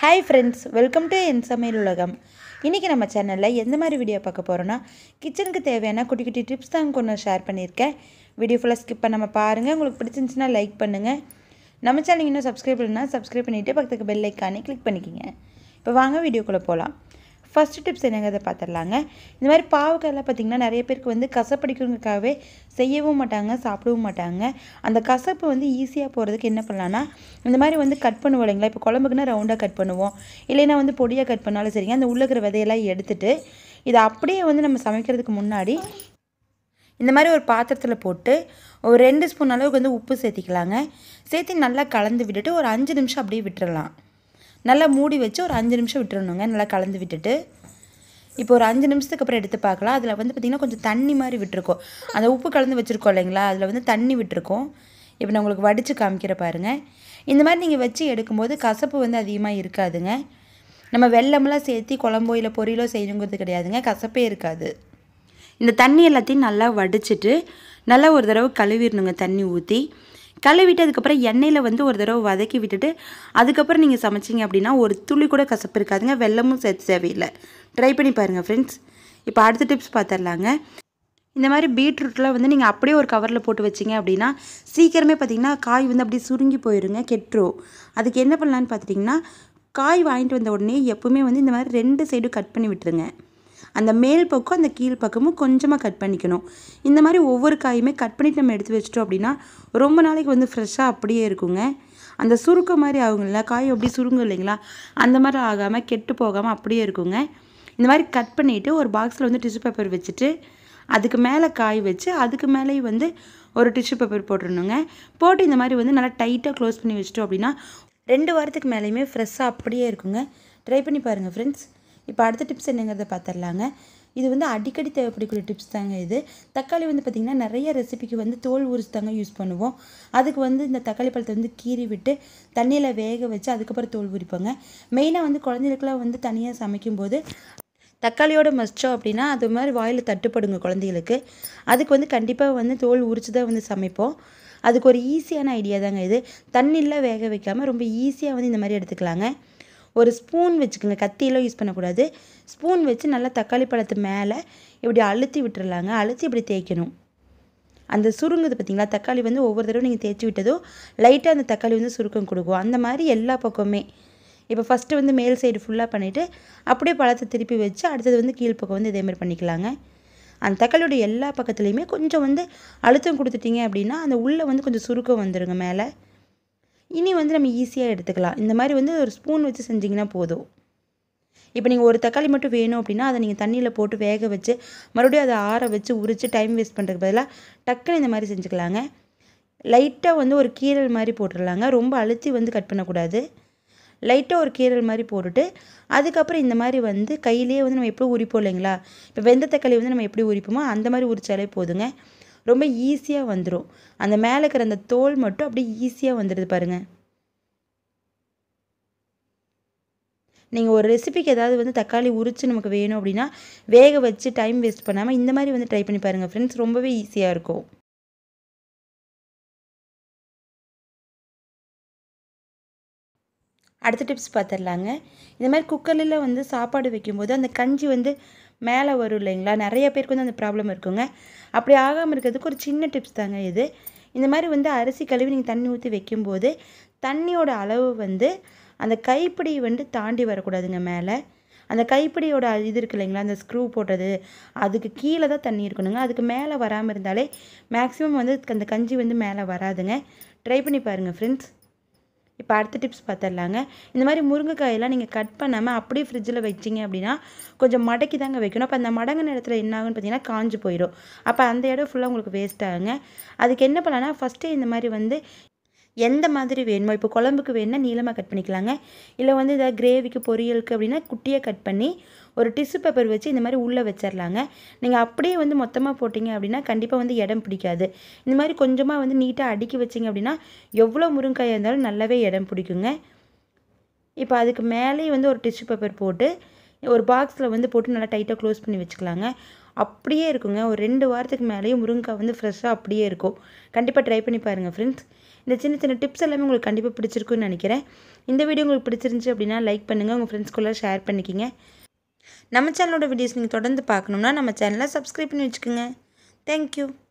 hi friends welcome to என் சமையல் உலகம் இன்றைக்கி நம்ம சேனலில் எந்த மாதிரி வீடியோ பார்க்க போகிறோன்னா கிச்சனுக்கு தேவையான குட்டி குட்டி டிப்ஸ் தான் கொண்டு ஷேர் பண்ணியிருக்கேன் வீடியோ ஃபுல்லாக ஸ்கிப் பண்ணாமல் பாருங்கள் உங்களுக்கு பிடிச்சிருந்துச்சுன்னா லைக் பண்ணுங்கள் நம்ம சேனல் இன்னும் சப்ஸ்கிரைப் பண்ணால் சப்ஸ்கிரைப் பண்ணிவிட்டு பக்கத்துக்கு பெல் ஐக்கானே கிளிக் பண்ணிக்கோங்க இப்போ வாங்க வீடியோக்குள்ளே போகலாம் ஃபஸ்ட்டு டிப்ஸ் என்னங்கிறத பார்த்துடலாங்க இந்த மாதிரி பாவக்காயெல்லாம் பார்த்திங்கன்னா நிறைய பேருக்கு வந்து கசப்படிக்கிறதுக்காகவே செய்யவும் மாட்டாங்க சாப்பிடவும் மாட்டாங்க அந்த கசப்பு வந்து ஈஸியாக போகிறதுக்கு என்ன பண்ணலான்னா இந்த மாதிரி வந்து கட் பண்ணுவோம் இல்லைங்களா இப்போ குழம்புக்குன்னா ரவுண்டாக கட் பண்ணுவோம் இல்லைன்னா வந்து பொடியாக கட் பண்ணாலும் சரிங்க அந்த உள்ளே இருக்கிற விதையெல்லாம் எடுத்துட்டு இதை அப்படியே வந்து நம்ம சமைக்கிறதுக்கு முன்னாடி இந்த மாதிரி ஒரு பாத்திரத்தில் போட்டு ஒரு ரெண்டு ஸ்பூன் அளவுக்கு வந்து உப்பு சேர்த்திக்கலாங்க சேர்த்து நல்லா கலந்து விட்டுட்டு ஒரு அஞ்சு நிமிஷம் அப்படியே விட்டுறலாம் நல்லா மூடி வச்சு ஒரு அஞ்சு நிமிஷம் விட்டுறணுங்க நல்லா கலந்து விட்டுட்டு இப்போ ஒரு அஞ்சு நிமிஷத்துக்கு அப்புறம் எடுத்து பார்க்கலாம் அதில் வந்து பார்த்திங்கன்னா கொஞ்சம் தண்ணி மாதிரி விட்டுருக்கோம் அந்த உப்பு கலந்து வச்சுருக்கோம் இல்லைங்களா அதில் வந்து தண்ணி விட்டுருக்கோம் இப்போ நான் உங்களுக்கு வடித்து காமிக்கிற பாருங்கள் இந்த மாதிரி நீங்கள் வச்சு எடுக்கும்போது கசப்பு வந்து அதிகமாக இருக்காதுங்க நம்ம வெள்ளமெல்லாம் சேர்த்து குழம்போ இல்லை பொரியலோ செய்யணுங்கிறது கிடையாதுங்க கசப்பே இருக்காது இந்த தண்ணி எல்லாத்தையும் நல்லா வடிச்சிட்டு நல்லா ஒரு தடவை கழுவிடணுங்க தண்ணி ஊற்றி கழுவிட்டு அதுக்கப்புறம் எண்ணெயில் வந்து ஒரு தடவை வதக்கி விட்டுட்டு அதுக்கப்புறம் நீங்கள் சமைச்சிங்க அப்படின்னா ஒரு துளி கூட கசப்பு இருக்காதுங்க வெள்ளமும் சேர்த்து தேவையில்லை ட்ரை பண்ணி பாருங்கள் ஃப்ரெண்ட்ஸ் இப்போ அடுத்த டிப்ஸ் பார்த்துடலாங்க இந்த மாதிரி பீட்ரூட்லாம் வந்து நீங்கள் அப்படியே ஒரு கவரில் போட்டு வச்சிங்க அப்படின்னா சீக்கிரமே பார்த்தீங்கன்னா காய் வந்து அப்படியே சுருங்கி போயிருங்க கெட்டுரும் அதுக்கு என்ன பண்ணலான்னு பார்த்துட்டிங்கன்னா காய் வாங்கிட்டு வந்த உடனே எப்பவுமே வந்து இந்த மாதிரி ரெண்டு சைடும் கட் பண்ணி விட்டுருங்க அந்த மேல் பக்கம் அந்த கீழ் பக்கமும் கொஞ்சமாக கட் பண்ணிக்கணும் இந்த மாதிரி ஒவ்வொரு காயுமே கட் பண்ணிட்டு நம்ம எடுத்து வச்சிட்டோம் அப்படின்னா ரொம்ப நாளைக்கு வந்து ஃப்ரெஷ்ஷாக அப்படியே இருக்குங்க அந்த சுருக்க மாதிரி ஆகுங்களா காய் அப்படி சுருங்கும் இல்லைங்களா அந்த மாதிரி ஆகாமல் கெட்டு போகாமல் அப்படியே இருக்குங்க இந்த மாதிரி கட் பண்ணிவிட்டு ஒரு பாக்ஸில் வந்து டிஷ்யூ பேப்பர் வச்சுட்டு அதுக்கு மேலே காய் வச்சு அதுக்கு மேலேயும் வந்து ஒரு டிஷ்யூ பேப்பர் போட்டுருணுங்க போட்டு இந்த மாதிரி வந்து நல்லா டைட்டாக க்ளோஸ் பண்ணி வச்சிட்டோம் அப்படின்னா ரெண்டு வாரத்துக்கு மேலேயுமே ஃப்ரெஷ்ஷாக அப்படியே இருக்குங்க ட்ரை பண்ணி பாருங்கள் ஃப்ரெண்ட்ஸ் இப்போ அடுத்த டிப்ஸ் என்னங்கிறத பார்த்துடலாங்க இது வந்து அடிக்கடி தேவைப்படக்கூடிய டிப்ஸ் தாங்க இது தக்காளி வந்து பார்த்திங்கன்னா நிறைய ரெசிபிக்கு வந்து தோல் உரிச்சு தாங்க யூஸ் பண்ணுவோம் அதுக்கு வந்து இந்த தக்காளி பழத்தை வந்து கீறி விட்டு தண்ணியில் வேக வச்சு அதுக்கப்புறம் தோல் உரிப்போங்க மெயினாக வந்து குழந்தைகளுக்குலாம் வந்து தனியாக சமைக்கும்போது தக்காளியோட மஸ்டோ அப்படின்னா அது மாதிரி வாயில் தட்டுப்படுங்க குழந்தைகளுக்கு அதுக்கு வந்து கண்டிப்பாக வந்து தோல் உரிச்சு தான் வந்து சமைப்போம் அதுக்கு ஒரு ஈஸியான ஐடியா தாங்க இது தண்ணியில் வேக வைக்காமல் ரொம்ப ஈஸியாக வந்து இந்த மாதிரி எடுத்துக்கலாங்க ஒரு ஸ்பூன் வச்சுக்கோங்க கத்தியெல்லாம் யூஸ் பண்ணக்கூடாது ஸ்பூன் வச்சு நல்லா தக்காளி பழத்து மேலே இப்படி அழுத்தி விட்டுறலாங்க அழுத்தி இப்படி தேய்க்கணும் அந்த சுருங்குது பார்த்தீங்களா தக்காளி வந்து ஒவ்வொரு தடவை நீங்கள் தேய்ச்சி விட்டதோ லைட்டாக அந்த தக்காளி வந்து சுருக்கம் கொடுக்கும் அந்த மாதிரி எல்லா பக்கமுமே இப்போ ஃபஸ்ட்டு வந்து மேல் சைடு ஃபுல்லாக பண்ணிவிட்டு அப்படியே பழத்தை திருப்பி வச்சு அடுத்தது வந்து கீழ் பக்கம் வந்து இதேமாதிரி பண்ணிக்கலாங்க அந்த தக்காளியோட எல்லா பக்கத்துலேயுமே கொஞ்சம் வந்து அழுத்தம் கொடுத்துட்டீங்க அப்படின்னா அந்த உள்ளே வந்து கொஞ்சம் சுருக்கம் வந்துடுங்க மேலே இனி வந்து நம்ம ஈஸியாக எடுத்துக்கலாம் இந்த மாதிரி வந்து ஒரு ஸ்பூன் வச்சு செஞ்சிங்கன்னா போதும் இப்போ நீங்கள் ஒரு தக்காளி மட்டும் வேணும் அப்படின்னா அதை நீங்கள் தண்ணியில் போட்டு வேக வச்சு மறுபடியும் அதை ஆற வச்சு உரித்து டைம் வேஸ்ட் பண்ணுறதுக்கு பதிலாக டக்குன்னு இந்த மாதிரி செஞ்சுக்கலாங்க லைட்டாக வந்து ஒரு கீரல் மாதிரி போட்டுடலாங்க ரொம்ப அழுத்தி வந்து கட் பண்ணக்கூடாது லைட்டாக ஒரு கீரல் மாதிரி போட்டுட்டு அதுக்கப்புறம் இந்த மாதிரி வந்து கையிலேயே வந்து நம்ம எப்படி உரிப்போம் இல்லைங்களா இப்போ வெந்த தக்காளி வந்து நம்ம எப்படி உரிப்போமோ அந்த மாதிரி உரிச்சாலே போதுங்க ரொம்ப ஈஸியாக வந்துடும் அந்த மேலே இருக்கிற அந்த தோல் மட்டும் அப்படியே ஈஸியாக வந்துடுது பாருங்கள் நீங்கள் ஒரு ரெசிபிக்கு ஏதாவது வந்து தக்காளி உரித்து நமக்கு வேணும் அப்படின்னா வேக வச்சு டைம் வேஸ்ட் பண்ணாமல் இந்த மாதிரி வந்து ட்ரை பண்ணி பாருங்கள் ஃப்ரெண்ட்ஸ் ரொம்பவே ஈஸியாக இருக்கும் அடுத்த டிப்ஸ் பார்த்துடலாங்க இந்த மாதிரி குக்கரில் வந்து சாப்பாடு வைக்கும்போது அந்த கஞ்சி வந்து மேலே வரும் இல்லைங்களா நிறைய பேருக்கு வந்து அந்த ப்ராப்ளம் இருக்குங்க அப்படி ஆகாமல் இருக்கிறதுக்கு ஒரு சின்ன டிப்ஸ் தாங்க இது இந்த மாதிரி வந்து அரிசி கழுவி நீங்கள் தண்ணி ஊற்றி வைக்கும்போது தண்ணியோட அளவு வந்து அந்த கைப்பிடி வந்து தாண்டி வரக்கூடாதுங்க மேலே அந்த கைப்பிடியோட இது இருக்கு இல்லைங்களா அந்த ஸ்க்ரூ போட்டது அதுக்கு கீழே தான் தண்ணி இருக்கணுங்க அதுக்கு மேலே வராமல் இருந்தாலே மேக்ஸிமம் வந்து அந்த கஞ்சி வந்து மேலே வராதுங்க ட்ரை பண்ணி பாருங்கள் ஃப்ரெண்ட்ஸ் இப்போ அடுத்த டிப்ஸ் பார்த்துடலாங்க இந்த மாதிரி முருங்கைக்காயெல்லாம் நீங்கள் கட் பண்ணாமல் அப்படியே ஃப்ரிட்ஜில் வச்சிங்க அப்படின்னா கொஞ்சம் மடக்கி தாங்க வைக்கணும் அப்போ அந்த மடங்கின இடத்துல என்ன ஆகுன்னு பார்த்தீங்கன்னா காஞ்சு போயிடும் அப்போ அந்த இடம் ஃபுல்லாக உங்களுக்கு வேஸ்ட் ஆகுங்க அதுக்கு என்ன பண்ணலாம்னா ஃபஸ்ட்டே இந்த மாதிரி வந்து எந்த மாதிரி வேணுமோ இப்போ குழம்புக்கு வேணுன்னா நீளமாக கட் பண்ணிக்கலாங்க இல்லை வந்து இதை கிரேவிக்கு பொரியலுக்கு அப்படின்னா குட்டியாக கட் பண்ணி ஒரு டிஷ்யூ பேப்பர் வச்சு இந்த மாதிரி உள்ளே வச்சிடலாங்க நீங்கள் அப்படியே வந்து மொத்தமாக போட்டிங்க அப்படின்னா கண்டிப்பாக வந்து இடம் பிடிக்காது இந்த மாதிரி கொஞ்சமாக வந்து நீட்டாக அடுக்கி வச்சிங்க அப்படின்னா எவ்வளோ முருங்காயாக இருந்தாலும் நல்லாவே இடம் பிடிக்குங்க இப்போ அதுக்கு மேலேயே வந்து ஒரு டிஷ்யூ பேப்பர் போட்டு ஒரு பாக்ஸில் வந்து போட்டு நல்லா டைட்டாக க்ளோஸ் பண்ணி வச்சுக்கலாங்க அப்படியே இருக்குங்க ஒரு ரெண்டு வாரத்துக்கு மேலேயும் முருங்கைக்காய் வந்து ஃப்ரெஷ்ஷாக அப்படியே இருக்கும் கண்டிப்பாக ட்ரை பண்ணி பாருங்கள் ஃப்ரெண்ட்ஸ் இந்த சின்ன சின்ன டிப்ஸ் எல்லாமே உங்களுக்கு கண்டிப்பாக பிடிச்சிருக்குன்னு நினைக்கிறேன் இந்த வீடியோ உங்களுக்கு பிடிச்சிருந்துச்சி அப்படின்னா லைக் பண்ணுங்கள் உங்கள் ஃப்ரெண்ட்ஸ்குள்ளே ஷேர் பண்ணிக்கிங்க நம்ம சேனலோட வீடியோஸ் நீங்கள் தொடர்ந்து பார்க்கணுன்னா நம்ம சேனலை சப்ஸ்கிரைப் பண்ணி வச்சுக்கோங்க தேங்க்யூ